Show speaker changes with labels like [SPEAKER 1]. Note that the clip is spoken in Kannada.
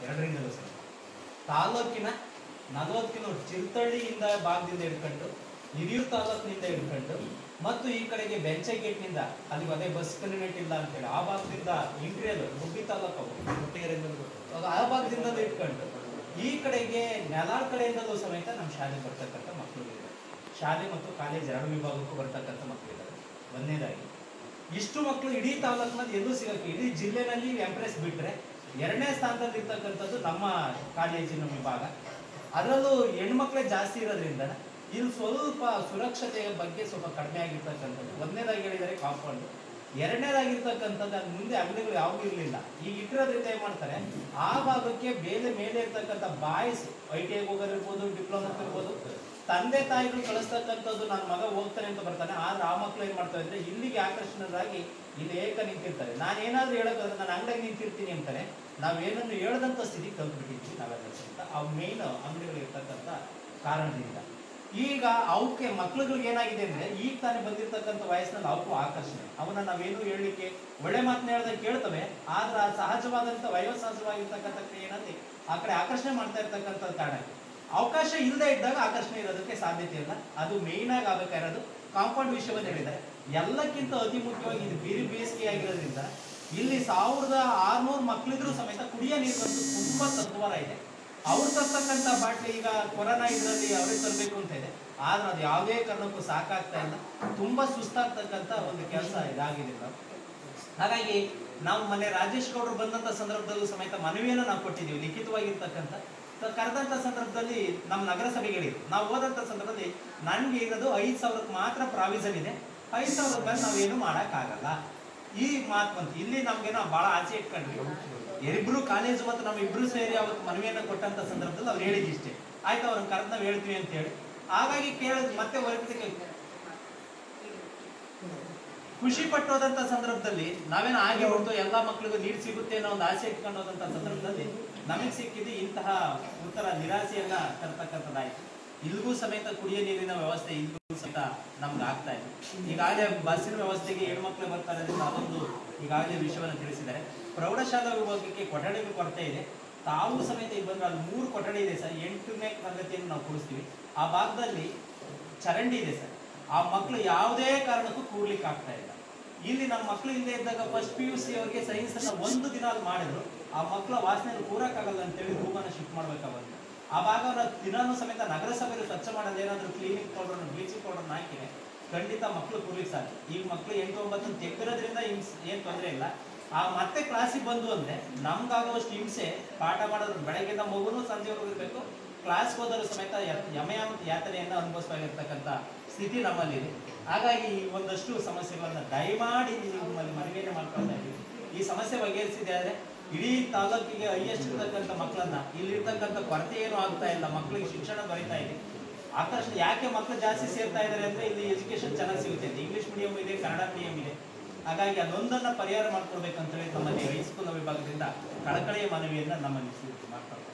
[SPEAKER 1] ಎರಡರಿಂದಲೂ ಸಹ ತಾಲೂಕಿನ ನಲವತ್ತು ಕಿಲೋಮೀಟರ್ ಚಿರ್ತಳ್ಳಿಯಿಂದ ಭಾಗದಿಂದ ಹಿಡ್ಕೊಂಡು ಹಿರಿಯೂರು ತಾಲೂಕಿನಿಂದ ಹಿಡ್ಕೊಂಡು ಮತ್ತು ಈ ಕಡೆಗೆ ಬೆಂಚಗೇಟ್ನಿಂದ ಅಲ್ಲಿ ಅದೇ ಬಸ್ ಕನ್ವಿನೆಂಟ್ ಇಲ್ಲ ಅಂತೇಳಿ ಆ ಭಾಗದಿಂದ ಇಂಟ್ರಿಯಲ್ ಗುಬ್ಬಿ ತಾಲೂಕು ಅವು. ಅದು ಆ ಭಾಗದಿಂದ ಇಟ್ಕೊಂಡು ಈ ಕಡೆಗೆ ನೆಲಾಳ್ ಕಡೆಯಿಂದಲೂ ಸಮೇತ ನಮ್ಮ ಶಾಲೆ ಬರ್ತಕ್ಕಂಥ ಮಕ್ಕಳು ಇದ್ದಾರೆ ಶಾಲೆ ಮತ್ತು ಕಾಲೇಜ್ ಎರಡು ವಿಭಾಗಕ್ಕೂ ಬರ್ತಕ್ಕಂಥ ಮಕ್ಕಳಿದ್ದಾರೆ ಒಂದನೇದಾಗಿ ಇಷ್ಟು ಮಕ್ಕಳು ಇಡೀ ತಾಲೂಕಿನಲ್ಲಿ ಎಲ್ಲೂ ಸಿಗಕ್ಕೆ ಇಡೀ ಜಿಲ್ಲೆನಲ್ಲಿ ಎಂಪ್ರೆಸ್ ಬಿಟ್ರೆ ಎರಡನೇ ಸ್ಥಾನದಲ್ಲಿ ಇರ್ತಕ್ಕಂಥದ್ದು ನಮ್ಮ ಕಾಲೇಜಿನ ವಿಭಾಗ ಅದರಲ್ಲೂ ಹೆಣ್ಮಕ್ಳೇ ಜಾಸ್ತಿ ಇರೋದ್ರಿಂದ ಇಲ್ಲಿ ಸ್ವಲ್ಪ ಸುರಕ್ಷತೆಯ ಬಗ್ಗೆ ಸ್ವಲ್ಪ ಕಡಿಮೆ ಆಗಿರ್ತಕ್ಕಂಥದ್ದು ಒಂದನೇದಾಗಿ ಹೇಳಿದರೆ ಕಾಂಪೌಂಡ್ ಎರಡನೇದಾಗಿರ್ತಕ್ಕಂಥದ್ದು ಅಲ್ಲಿ ಮುಂದೆ ಅಂಗಡಿಗಳು ಯಾವೂ ಇರಲಿಲ್ಲ ಈಗ ಇಟ್ಟಿರೋದ್ರಿಂದ ಏನ್ ಮಾಡ್ತಾರೆ ಆ ಭಾಗಕ್ಕೆ ಬೇರೆ ಮೇಲೆ ಇರ್ತಕ್ಕಂಥ ಬಾಯ್ಸ್ ಐ ಟಿ ಐ ಹೋಗೋದಿರ್ಬೋದು ಡಿಪ್ಲೊಮಾ ಇರ್ಬೋದು ತಂದೆ ತಾಯಿಗಳು ಕಳಿಸ್ತಕ್ಕಂಥದ್ದು ನನ್ನ ಮಗ ಹೋಗ್ತಾನೆ ಅಂತ ಬರ್ತಾನೆ ಆದ್ರೆ ಆ ಮಕ್ಳು ಏನ್ ಮಾಡ್ತಾರೆ ಅಂದ್ರೆ ಇಲ್ಲಿಗೆ ಆಕರ್ಷಣರಾಗಿ ಇಲ್ಲಿ ಏಕ ನಿಂತಿರ್ತಾರೆ ನಾನು ಏನಾದ್ರೂ ಹೇಳೋದಾದ್ರೆ ನಾನು ಅಂಗಡಿಗೆ ನಿಂತಿರ್ತೀನಿ ಅಂತಾರೆ ನಾವೇನನ್ನು ಹೇಳದಂತ ಸ್ಥಿತಿ ಕಲ್ತ್ಬಿಟ್ಟಿದ್ವಿ ನಾವೆಲ್ಲ ಅಂತ ಅವು ಮೇನ್ ಅಂಗಡಿಗಳು ಇರ್ತಕ್ಕಂಥ ಕಾರಣದಿಂದ ಈಗ ಅವಕ್ಕೆ ಮಕ್ಳುಗಳಿಗೆ ಏನಾಗಿದೆ ಅಂದ್ರೆ ಈಗ ತಾನೇ ಬಂದಿರ್ತಕ್ಕಂಥ ವಯಸ್ಸಿನಲ್ಲಿ ಅವಕ್ಕೂ ಆಕರ್ಷಣೆ ಅವನ್ನ ನಾವೇನು ಹೇಳಲಿಕ್ಕೆ ಒಳ್ಳೆ ಮಾತನ್ನ ಹೇಳ್ದಾಗ ಕೇಳ್ತವೆ ಆದ್ರೆ ಆ ಸಹಜವಾದಂತ ವಯೋಸಹಜವಾಗಿರ್ತಕ್ಕಂಥ ಕ್ರಿಯೆನಲ್ಲಿ ಆ ಕಡೆ ಆಕರ್ಷಣೆ ಮಾಡ್ತಾ ಇರ್ತಕ್ಕಂಥ ಕಾರಣ ಅವಕಾಶ ಇಲ್ಲದೆ ಇದ್ದಾಗ ಆಕರ್ಷಣೆ ಇರೋದಕ್ಕೆ ಸಾಧ್ಯತೆ ಇಲ್ಲ ಅದು ಮೇಯ್ನ್ ಆಗಿ ಆಗ್ಬೇಕಾಗಿರೋದು ಕಾಂಪೌಂಡ್ ವಿಷಯವನ್ನು ಹೇಳಿದ್ದಾರೆ ಎಲ್ಲಕ್ಕಿಂತ ಅತಿ ಮುಖ್ಯವಾಗಿ ಇದು ಬಿರಿ ಬೇಸಿಗೆ ಆಗಿರೋದ್ರಿಂದ ಇಲ್ಲಿ ಸಾವಿರದ ಆರ್ನೂರು ಮಕ್ಳಿದ್ರು ಸಮೇತ ಕುಡಿಯೋ ನೀರಿಗಂತೂ ತುಂಬಾ ತತ್ವಾರ ಇದೆ ಅವ್ರು ತರ್ತಕ್ಕಂಥ ಬಾಟ್ಲಿ ಈಗ ಕೊರೋನಾ ಇದರಲ್ಲಿ ಅವರೇ ತರಬೇಕು ಅಂತ ಇದೆ ಆದ್ರೆ ಅದು ಯಾವುದೇ ಕಾರಣಕ್ಕೂ ಸಾಕಾಗ್ತಾ ಇಲ್ಲ ತುಂಬಾ ಸುಸ್ತಾಗ್ತಕ್ಕಂಥ ಒಂದು ಕೆಲಸ ಇದಾಗಿದೆ ನಾವು ಹಾಗಾಗಿ ನಾವು ಮೊನ್ನೆ ರಾಜೇಶ್ ಗೌಡರು ಬಂದಂತ ಸಂದರ್ಭದಲ್ಲೂ ಸಮೇತ ಮನವಿಯನ್ನು ನಾವು ಕೊಟ್ಟಿದ್ದೀವಿ ಲಿಖಿತವಾಗಿರ್ತಕ್ಕಂಥ ತ- ಕರೆದಂತ ಸಂದರ್ಭದಲ್ಲಿ ನಮ್ಮ ನಗರಸಭೆಗೆ ಹೇಳಿದ್ರು ನಾವು ಹೋದಂತ ಸಂದರ್ಭದಲ್ಲಿ ನನ್ಗೆ ಇರೋದು ಐದು ಸಾವಿರಕ್ಕೆ ಮಾತ್ರ ಪ್ರಾವಿಷನ್ ಇದೆ ಐದು ಸಾವಿರ ಮೇಲೆ ನಾವೇನು ಮಾಡೋಕ್ಕಾಗಲ್ಲ ಈ ಮಾತು ಬಂತು ಇಲ್ಲಿ ನಮ್ಗೇನೋ ಬಹಳ ಆಸೆ ಇಟ್ಕೊಂಡ್ರಿ ಇಬ್ರು ಕಾಲೇಜು ಮತ್ತು ನಮ್ಮ ಇಬ್ರು ಸೇರಿ ಅವತ್ತು ಮನವಿಯನ್ನು ಕೊಟ್ಟಂತ ಸಂದರ್ಭದಲ್ಲಿ ಅವ್ರು ಹೇಳಿದ್ದು ಇಷ್ಟೇ ಆಯ್ತು ಅವ್ರನ್ನ ಕರೆದು ನಾವು ಹೇಳ್ತೀವಿ ಅಂತ ಹೇಳಿ ಹಾಗಾಗಿ ಕೇಳಿದ್ ಮತ್ತೆ ವೈಯಕ್ತಿಕ ಖುಷಿ ಪಟ್ಟೋದಂತ ಸಂದರ್ಭದಲ್ಲಿ ನಾವೇನು ಆಗಿ ಹೊರತು ಎಲ್ಲಾ ಮಕ್ಕಳಿಗೂ ನೀರು ಸಿಗುತ್ತೆ ಅನ್ನೋ ಒಂದು ಆಸೆ ಇಟ್ಕೊಂಡು ಹೋದಂತ ಸಂದರ್ಭದಲ್ಲಿ ನಮಗೆ ಸಿಕ್ಕಿದ್ದು ಇಂತಹ ಉತ್ತರ ನಿರಾಸೆಯನ್ನ ತರ್ತಕ್ಕಂಥದ್ದಾಯ್ತು ಇಲ್ಲಿಗೂ ಸಮೇತ ಕುಡಿಯೋ ನೀರಿನ ವ್ಯವಸ್ಥೆ ಇಲ್ಲಿಗೂ ಸಮೇತ ನಮ್ಗೆ ಆಗ್ತಾ ಇದೆ ಈಗಾಗಲೇ ಬಸ್ಸಿನ ವ್ಯವಸ್ಥೆಗೆ ಹೆಣ್ಮಕ್ಳು ಬರ್ತಾರೆ ಅಂತ ಅದೊಂದು ಈಗಾಗಲೇ ವಿಷಯವನ್ನು ತಿಳಿಸಿದ್ದಾರೆ ಪ್ರೌಢಶಾಲಾ ವಿಭಾಗಕ್ಕೆ ಕೊಠಡಿಗಳ ಕೊರತೆ ಇದೆ ತಾವು ಸಮೇತ ಇಲ್ಲಿ ಬಂದ್ರೆ ಅಲ್ಲಿ ಮೂರು ಕೊಠಡಿ ಇದೆ ಸರ್ ಎಂಟನೇ ತರಗತಿಯನ್ನು ನಾವು ಕೂರಿಸ್ತೀವಿ ಆ ಭಾಗದಲ್ಲಿ ಚರಂಡಿ ಇದೆ ಸರ್ ಆ ಮಕ್ಕಳು ಯಾವುದೇ ಕಾರಣಕ್ಕೂ ಕೂರ್ಲಿಕ್ಕೆ ಆಗ್ತಾ ಇಲ್ಲ ಇಲ್ಲಿ ನಮ್ಮ ಮಕ್ಕಳು ಇಲ್ಲದೆ ಇದ್ದಾಗ ಫಸ್ಟ್ ಪಿ ಯು ಸಿ ಅವರಿಗೆ ಸೈನ್ಸ್ ಅನ್ನ ಒಂದು ದಿನ ಅಲ್ಲಿ ಮಾಡಿದ್ರು ಆ ಮಕ್ಕಳ ವಾಸನೆ ಕೂರಕ್ಕಾಗಲ್ಲ ಅಂತೇಳಿ ರೂಮನ್ನ ಶಿಫ್ಟ್ ಮಾಡ್ಬೇಕಾಗುತ್ತೆ ಆ ಭಾಗವನ್ನ ದಿನಾನು ಸಮೇತ ನಗರಸಭೆಯಲ್ಲಿ ಸ್ವಚ್ಛ ಮಾಡೋದು ಏನಾದ್ರು ಕ್ಲೀನಿಂಗ್ ಪೌಡರ್ ಬ್ಲೀಚಿಂಗ್ ಪೌಡರ್ ಹಾಕಿದ್ರೆ ಖಂಡಿತ ಮಕ್ಕಳು ಕೂರ್ಲಿಕ್ಕೆ ಸಾಧ್ಯ ಈಗ ಮಕ್ಕಳು ಎಂಟು ಒಂಬತ್ತು ತೆಗ್ದಿರೋದ್ರಿಂದ ಹಿಂಸ್ ಏನ್ ತೊಂದರೆ ಇಲ್ಲ ಆ ಮತ್ತೆ ಕ್ಲಾಸಿಗೆ ಬಂದು ಅಂದ್ರೆ ನಮ್ಗಾಗುವಷ್ಟು ಹಿಂಸೆ ಪಾಠ ಮಾಡೋದು ಬೆಳಗ್ಗೆಯಿಂದ ಮಗುನು ಸಂಜೆವರೆಗೂ ಇರಬೇಕು ಕ್ಲಾಸ್ಗೆ ಹೋದರೂ ಸಮೇತ ಯ- ಯಮಯಾಮ ಯಾತನೆಯನ್ನು ಅನುಭವಿಸಬೇಕಾಗಿರ್ತಕ್ಕಂಥ ಸ್ಥಿತಿ ನಮ್ಮಲ್ಲಿದೆ ಹಾಗಾಗಿ ಈ ಒಂದಷ್ಟು ಸಮಸ್ಯೆಗಳನ್ನ ದಯಮಾಡಿ ನಿಮ್ಮಲ್ಲಿ ಮನವಿಯನ್ನು ಮಾಡ್ಕೊಳ್ತಾ ಇದ್ದೀವಿ ಈ ಸಮಸ್ಯೆ ಬಗೆಹರಿಸಿದೆ ಆದರೆ ಇಡೀ ತಾಲೂಕಿಗೆ ಹೈಯೆಸ್ಟ್ ಇರ್ತಕ್ಕಂಥ ಮಕ್ಕಳನ್ನ ಇಲ್ಲಿರ್ತಕ್ಕಂಥ ಕೊರತೆ ಏನು ಆಗ್ತಾ ಇಲ್ಲ ಮಕ್ಕಳಿಗೆ ಶಿಕ್ಷಣ ಬರೀತಾ ಇದೆ ಆಕರ್ಷಣೆ ಯಾಕೆ ಮಕ್ಕಳು ಜಾಸ್ತಿ ಸೇರ್ತಾ ಇದ್ದಾರೆ ಅಂದ್ರೆ ಇಲ್ಲಿ ಎಜುಕೇಶನ್ ಚೆನ್ನಾಗಿ ಸಿಗುತ್ತೆ ಇಂಗ್ಲಿಷ್ ಮೀಡಿಯಂ ಇದೆ ಕನ್ನಡ ಮೀಡಿಯಂ ಇದೆ ಹಾಗಾಗಿ ಅದೊಂದನ್ನ ಪರಿಹಾರ ಮಾಡ್ಕೊಳ್ಬೇಕಂತ ಹೇಳಿ ನಮ್ಮಲ್ಲಿ ಹೈಸ್ಕೂಲ್ ವಿಭಾಗದಿಂದ ಕಳಕಳಿಯ ಮನವಿಯನ್ನ ನಮ್ಮಲ್ಲಿ ಸ್ವೀಕೃತಿ ಮಾಡ್ಕೊಳ್ತಾರೆ